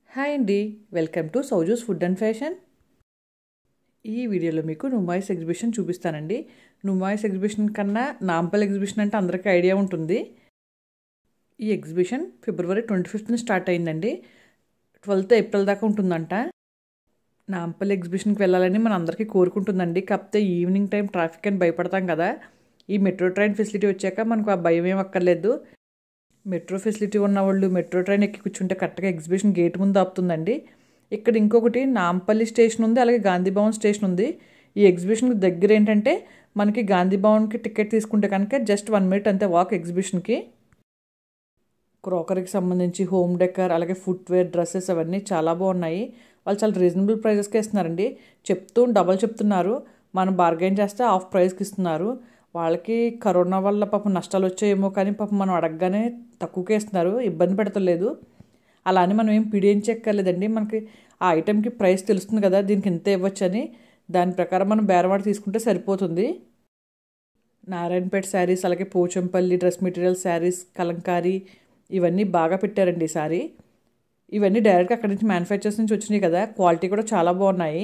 hi అండి welcome to సౌజూస్ food and fashion ఈ వీడియోలో మీకు నుమాయిస్ ఎగ్జిబిషన్ చూపిస్తానండి నుమాయిస్ ఎగ్జిబిషన్ కన్నా నాంపల్ ఎగ్జిబిషన్ అంటే అందరికీ ఐడియా ఉంటుంది ఈ ఎగ్జిబిషన్ ఫిబ్రవరి ట్వంటీ ఫిఫ్త్న స్టార్ట్ అయిందండి ట్వెల్త్ ఏప్రిల్ దాకా ఉంటుందంట నాంపల్ ఎగ్జిబిషన్కి వెళ్ళాలని మన అందరికీ కోరుకుంటుందండి కాకపోతే ఈవినింగ్ టైం ట్రాఫిక్ అని భయపడతాం కదా ఈ మెట్రో ట్రైన్ ఫెసిలిటీ వచ్చాక మనకు ఆ భయం ఏం అక్కర్లేదు మెట్రో ఫెసిలిటీ ఉన్న వాళ్ళు మెట్రో ట్రైన్ ఎక్కి కూర్చుంటే కరెక్ట్గా ఎగ్జిబిషన్ గేట్ ముందు ఆపుతుందండి ఇక్కడ ఇంకొకటి నాంపల్లి స్టేషన్ ఉంది అలాగే గాంధీ భవన్ స్టేషన్ ఉంది ఈ ఎగ్జిబిషన్ దగ్గర ఏంటంటే మనకి గాంధీ భవన్కి టికెట్ తీసుకుంటే కనుక జస్ట్ వన్ మినిట్ అంతే వాక్ ఎగ్జిబిషన్కి క్రోకరీకి సంబంధించి హోమ్ డెకర్ అలాగే ఫుట్వేర్ డ్రెస్సెస్ అవన్నీ చాలా బాగున్నాయి వాళ్ళు చాలా రీజనబుల్ ప్రైజెస్కి ఇస్తున్నారండి చెప్తూ డబల్ చెప్తున్నారు మనం బార్గెన్ చేస్తే హాఫ్ ప్రైస్కి ఇస్తున్నారు వాళ్ళకి కరోనా వల్ల పాపం నష్టాలు వచ్చాయేమో కానీ పాపం మనం అడగగానే తక్కువకే ఇస్తున్నారు ఇబ్బంది పెడతలేదు అలా అని మనం ఏం పిడియించక్కర్లేదండి మనకి ఆ ఐటెంకి ప్రైస్ తెలుస్తుంది కదా దీనికి ఇంత ఇవ్వచ్చు అని దాని ప్రకారం మనం బేరవాడి తీసుకుంటే సరిపోతుంది నారాయణపేట శారీస్ అలాగే Pochampally dress material sarees Kalamkari ఇవన్నీ బాగా పెట్టారండి ఈసారి ఇవన్నీ డైరెక్ట్గా అక్కడి నుంచి మ్యానుఫ్యాక్చర్స్ నుంచి వచ్చినాయి కదా క్వాలిటీ కూడా చాలా బాగున్నాయి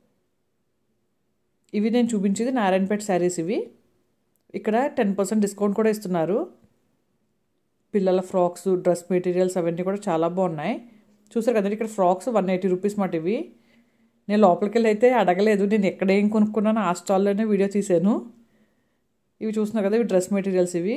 ఇవి నేను చూపించేది నారాయణపేట శారీస్ ఇవి ఇక్కడ టెన్ పర్సెంట్ డిస్కౌంట్ కూడా ఇస్తున్నారు పిల్లల ఫ్రాక్స్ డ్రెస్ మెటీరియల్స్ అవన్నీ కూడా చాలా బాగున్నాయి చూసారు కదండి ఇక్కడ ఫ్రాక్స్ వన్ ఎయిటీ రూపీస్ మాట ఇవి నేను లోపలికి వెళ్ళి అయితే అడగలేదు నేను ఎక్కడ ఏం కొనుక్కున్నాను ఆ స్టాల్లోనే వీడియో తీసాను ఇవి చూస్తున్నారు కదా ఇవి డ్రెస్ మెటీరియల్స్ ఇవి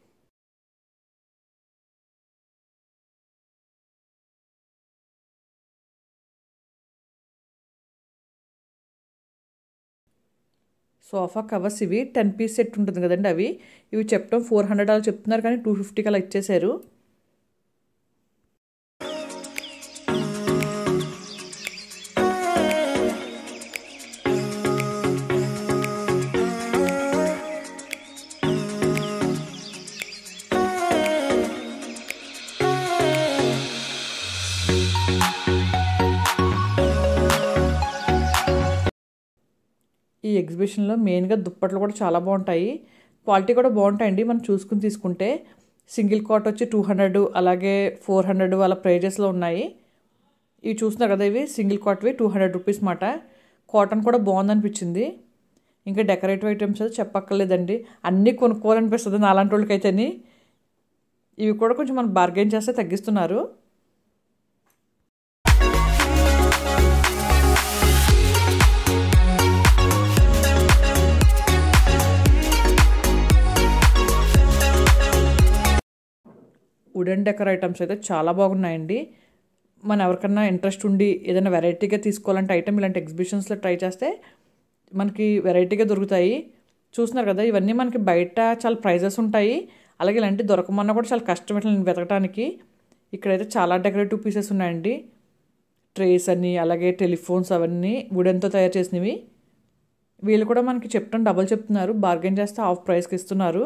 సోఫా కవర్స్ ఇవి టెన్ పీస్ సెట్ ఉంటుంది కదండి అవి ఇవి చెప్పడం ఫోర్ హండ్రెడ్ అలా చెప్తున్నారు కానీ టూ ఫిఫ్టీకి అలా ఇచ్చేసారు ఈ ఎగ్జిబిషన్లో మెయిన్గా దుప్పట్లు కూడా చాలా బాగుంటాయి క్వాలిటీ కూడా బాగుంటాయండి మనం చూసుకుని తీసుకుంటే సింగిల్ కాట్ వచ్చి టూ హండ్రెడ్ అలాగే ఫోర్ హండ్రెడ్ అలా ప్రైజెస్లో ఉన్నాయి ఇవి చూస్తున్నారు కదా ఇవి సింగిల్ కాట్వి టూ హండ్రెడ్ రూపీస్ మాట కాటన్ కూడా బాగుందనిపించింది ఇంకా డెకరేటివ్ ఐటమ్స్ అయితే చెప్పక్కర్లేదండి అన్నీ కొనుక్కోవాలనిపిస్తుంది అలాంటి వాళ్ళకైతేని ఇవి కూడా కొంచెం మనం బార్గెన్ చేస్తే తగ్గిస్తున్నారు వుడెన్ డెకర్ ఐటమ్స్ అయితే చాలా బాగున్నాయండి మన ఎవరికన్నా ఇంట్రెస్ట్ ఉండి ఏదైనా వెరైటీగా తీసుకోవాలంటే ఐటమ్ ఇలాంటి ఎగ్జిబిషన్స్లో ట్రై చేస్తే మనకి వెరైటీగా దొరుకుతాయి చూస్తున్నారు కదా ఇవన్నీ మనకి బయట చాలా ప్రైజెస్ ఉంటాయి అలాగే ఇలాంటి దొరకమన్నా కూడా చాలా కష్టం ఇట్లా వెతకడానికి ఇక్కడైతే చాలా డెకరేటివ్ పీసెస్ ఉన్నాయండి ట్రేస్ అని అలాగే టెలిఫోన్స్ అవన్నీ వుడెన్తో తయారు చేసినవి వీళ్ళు కూడా మనకి చెప్తాం డబల్ చెప్తున్నారు బార్గెన్ చేస్తే హాఫ్ ప్రైస్కి ఇస్తున్నారు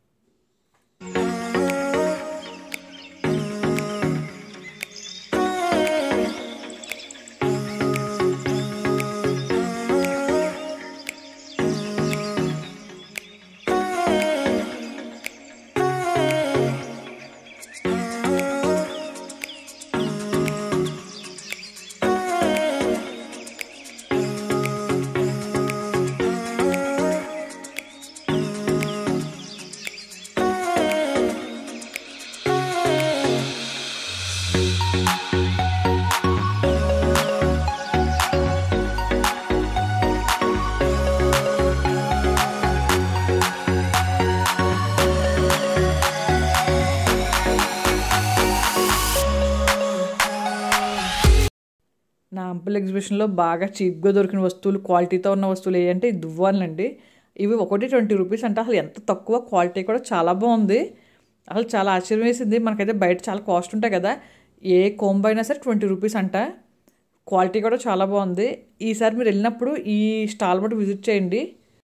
నా అంపుల్ ఎగ్జిబిషన్లో బాగా చీప్గా దొరికిన వస్తువులు క్వాలిటీతో ఉన్న వస్తువులు ఏంటంటే ఈ దువ్వాలండి ఇవి ఒకటి ట్వంటీ రూపీస్ అంటే అసలు ఎంత తక్కువ క్వాలిటీ కూడా చాలా బాగుంది అసలు చాలా ఆశ్చర్యం వేసింది మనకైతే బయట చాలా కాస్ట్ ఉంటాయి కదా ఏ కోంబ్ అయినా సరే ట్వంటీ రూపీస్ అంట క్వాలిటీ కూడా చాలా బాగుంది ఈసారి మీరు వెళ్ళినప్పుడు ఈ స్టాల్ బట్టి విజిట్ చేయండి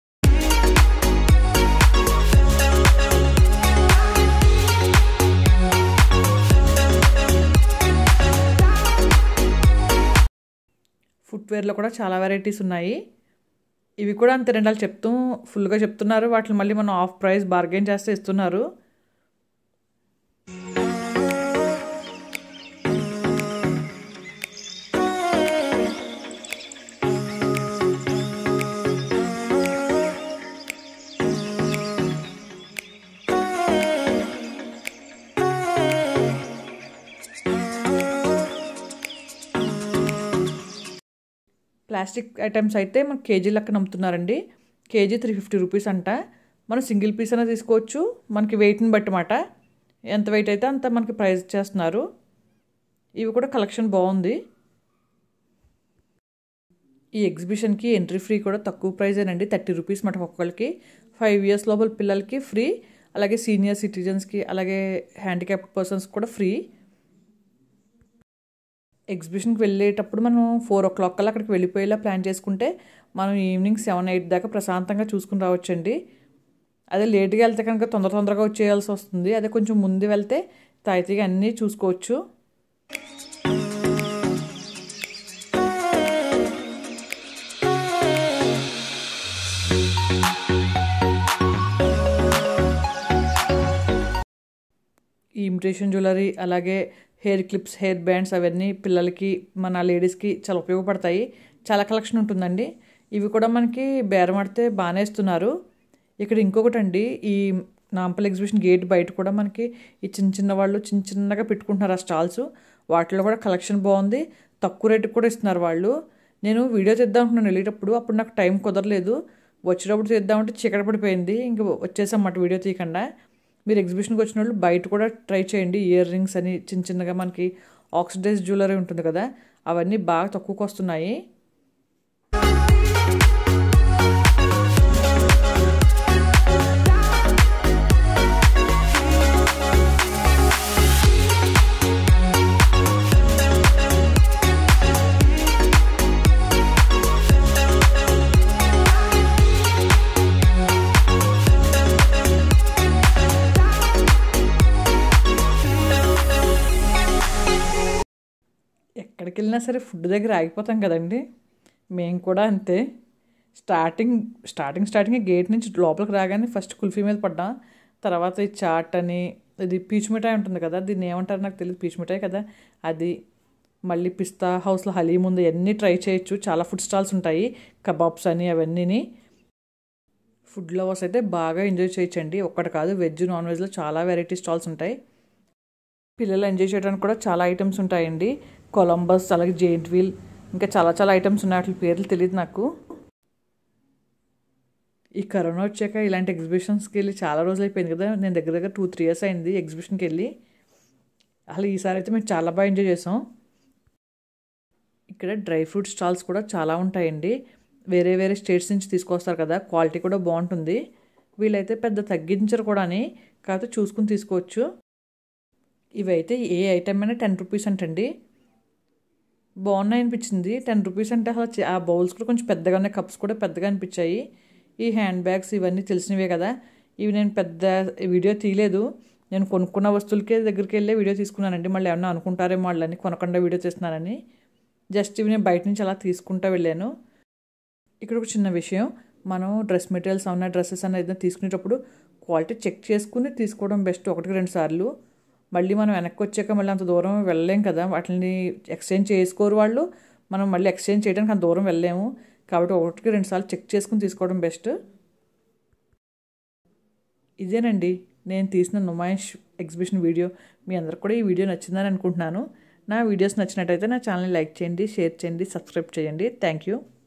ఫుట్వేర్లో కూడా చాలా వెరైటీస్ ఉన్నాయి ఇవి కూడా అంతే రెండు వాళ్ళు చెప్తూ ఫుల్గా చెప్తున్నారు వాటిని మళ్ళీ మనం ఆఫ్ ప్రైస్ బార్గెన్ చేస్తే ఇస్తున్నారు ప్లాస్టిక్ ఐటమ్స్ అయితే మనకు కేజీ లెక్కన అమ్ముతున్నారండి కేజీ త్రీ ఫిఫ్టీ రూపీస్ అంట మనం సింగిల్ పీస్ అయినా తీసుకోవచ్చు మనకి వెయిట్ని బట్టి మాట ఎంత వెయిట్ అయితే అంత మనకి ప్రైస్ చేస్తున్నారు ఇవి కూడా కలెక్షన్ బాగుంది ఈ ఎగ్జిబిషన్కి ఎంట్రీ ఫ్రీ కూడా తక్కువ ప్రైజేనండి థర్టీ రూపీస్ మాట ఒక్కొక్కరికి ఫైవ్ ఇయర్స్ లోపల పిల్లలకి ఫ్రీ అలాగే సీనియర్ సిటిజన్స్కి అలాగే హ్యాండిక్యాప్డ్ పర్సన్స్ కూడా ఫ్రీ ఎగ్జిబిషన్కి వెళ్ళేటప్పుడు మనం ఫోర్ ఓ క్లాక్ కల్లా అక్కడికి వెళ్ళిపోయేలా ప్లాన్ చేసుకుంటే మనం ఈవినింగ్ సెవెన్ ఎయిట్ దాకా ప్రశాంతంగా చూసుకుని రావచ్చండి అదే లేట్గా వెళ్తే కనుక తొందర తొందరగా వచ్చేయాల్సి వస్తుంది అదే కొంచెం ముందు వెళ్తే తాయితీగా అన్నీ చూసుకోవచ్చు ఈ ఇమిటేషన్ జ్యువెలరీ అలాగే హెయిర్ క్లిప్స్ హెయిర్ బ్యాండ్స్ అవన్నీ పిల్లలకి మన లేడీస్కి చాలా ఉపయోగపడతాయి చాలా కలెక్షన్ ఉంటుందండి ఇవి కూడా మనకి బేరమాడితే బాగానే ఇస్తున్నారు ఇక్కడ ఇంకొకటి అండి ఈ నాంపల్ ఎగ్జిబిషన్ గేట్ బయట కూడా మనకి ఈ చిన్న చిన్న వాళ్ళు చిన్న చిన్నగా పెట్టుకుంటున్నారు ఆ స్టాల్స్ వాటిలో కూడా కలెక్షన్ బాగుంది తక్కువ రేటుకి కూడా ఇస్తున్నారు వాళ్ళు నేను వీడియో తీద్దాం అనుకున్నాను వెళ్ళేటప్పుడు అప్పుడు నాకు టైం కుదరలేదు వచ్చేటప్పుడు తీద్దామంటే చీకటి పడిపోయింది ఇంక వచ్చేసామాట వీడియో తీయకుండా మీరు ఎగ్జిబిషన్కి వచ్చిన వాళ్ళు బయట కూడా ట్రై చేయండి ఇయర్ రింగ్స్ అని చిన్న చిన్నగా మనకి ఆక్సిడైజ్ జ్యువెలరీ ఉంటుంది కదా అవన్నీ బాగా తక్కువకి వస్తున్నాయి ఎక్కడికి వెళ్ళినా సరే ఫుడ్ దగ్గర ఆగిపోతాం కదండి మేము కూడా అంతే స్టార్టింగ్ స్టార్టింగ్ స్టార్టింగ్ గేట్ నుంచి లోపలికి రాగానే ఫస్ట్ కుల్ఫీ మీద పడ్డాం తర్వాత ఈ చాట్ అని ఇది పీచు మిఠాయి ఉంటుంది కదా దీన్ని ఏమంటారు నాకు తెలియదు పీచు మిఠాయి కదా అది మళ్ళీ పిస్తా హౌస్లో హలీం ఉంది అన్నీ ట్రై చేయొచ్చు చాలా ఫుడ్ స్టాల్స్ ఉంటాయి కబాబ్స్ అని అవన్నీని ఫుడ్ లవర్స్ అయితే బాగా ఎంజాయ్ చేయొచ్చండి ఒక్కటి కాదు వెజ్ నాన్ వెజ్లో చాలా వెరైటీ స్టాల్స్ ఉంటాయి పిల్లలు ఎంజాయ్ చేయడానికి కూడా చాలా ఐటమ్స్ ఉంటాయండి కొలంబస్ అలాగే జెయింట్ వీల్ ఇంకా చాలా చాలా ఐటమ్స్ ఉన్నాయి వాటి పేర్లు తెలియదు నాకు ఈ కరోనా వచ్చాక ఇలాంటి ఎగ్జిబిషన్స్కి వెళ్ళి చాలా రోజులు అయిపోయింది కదా నేను దగ్గర దగ్గర టూ త్రీ ఇయర్స్ అయింది ఎగ్జిబిషన్కి వెళ్ళి అసలు ఈసారి అయితే మేము చాలా బాగా ఎంజాయ్ చేసాం ఇక్కడ డ్రై ఫ్రూట్ స్టాల్స్ కూడా చాలా ఉంటాయండి వేరే వేరే స్టేట్స్ నుంచి తీసుకొస్తారు కదా క్వాలిటీ కూడా బాగుంటుంది వీళ్ళైతే పెద్ద తగ్గించరు కూడా అని కాకపోతే చూసుకుని తీసుకోవచ్చు ఇవైతే ఏ ఐటమ్ అయినా టెన్ రూపీస్ అంటండి బాగున్నాయి అనిపించింది టెన్ రూపీస్ అంటే అసలు ఆ బౌల్స్ కూడా కొంచెం పెద్దగా ఉన్నాయి కప్స్ కూడా పెద్దగా అనిపించాయి ఈ హ్యాండ్ బ్యాగ్స్ ఇవన్నీ తెలిసినవే కదా ఇవి నేను పెద్ద వీడియో తీయలేదు నేను కొనుక్కున్న వస్తువులకే దగ్గరికి వెళ్ళి వీడియో తీసుకున్నానండి మళ్ళీ ఏమన్నా అనుకుంటారేమో వాళ్ళని కొనకుండా వీడియో తీస్తున్నానని జస్ట్ ఇవి నేను బయట నుంచి అలా తీసుకుంటా వెళ్ళాను ఇక్కడ ఒక చిన్న విషయం మనం డ్రెస్ మెటీరియల్స్ అన్న డ్రెస్సెస్ అన్న ఏదైనా తీసుకునేటప్పుడు క్వాలిటీ చెక్ చేసుకుని తీసుకోవడం బెస్ట్ ఒకటికి రెండు సార్లు మళ్ళీ మనం వెనక్కి వచ్చాక మళ్ళీ అంత దూరం వెళ్ళలేం కదా వాటిని ఎక్స్చేంజ్ చేసుకోరు వాళ్ళు మనం మళ్ళీ ఎక్స్చేంజ్ చేయడానికి అంత దూరం వెళ్ళలేము కాబట్టి ఒకటికి రెండు సార్లు చెక్ చేసుకుని తీసుకోవడం బెస్ట్ ఇదేనండి నేను తీసిన నుమాయిష్ ఎగ్జిబిషన్ వీడియో మీ అందరికి కూడా ఈ వీడియో నచ్చిందని అనుకుంటున్నాను నా వీడియోస్ నచ్చినట్టయితే నా ఛానల్ని లైక్ చేయండి షేర్ చేయండి సబ్స్క్రైబ్ చేయండి థ్యాంక్ యూ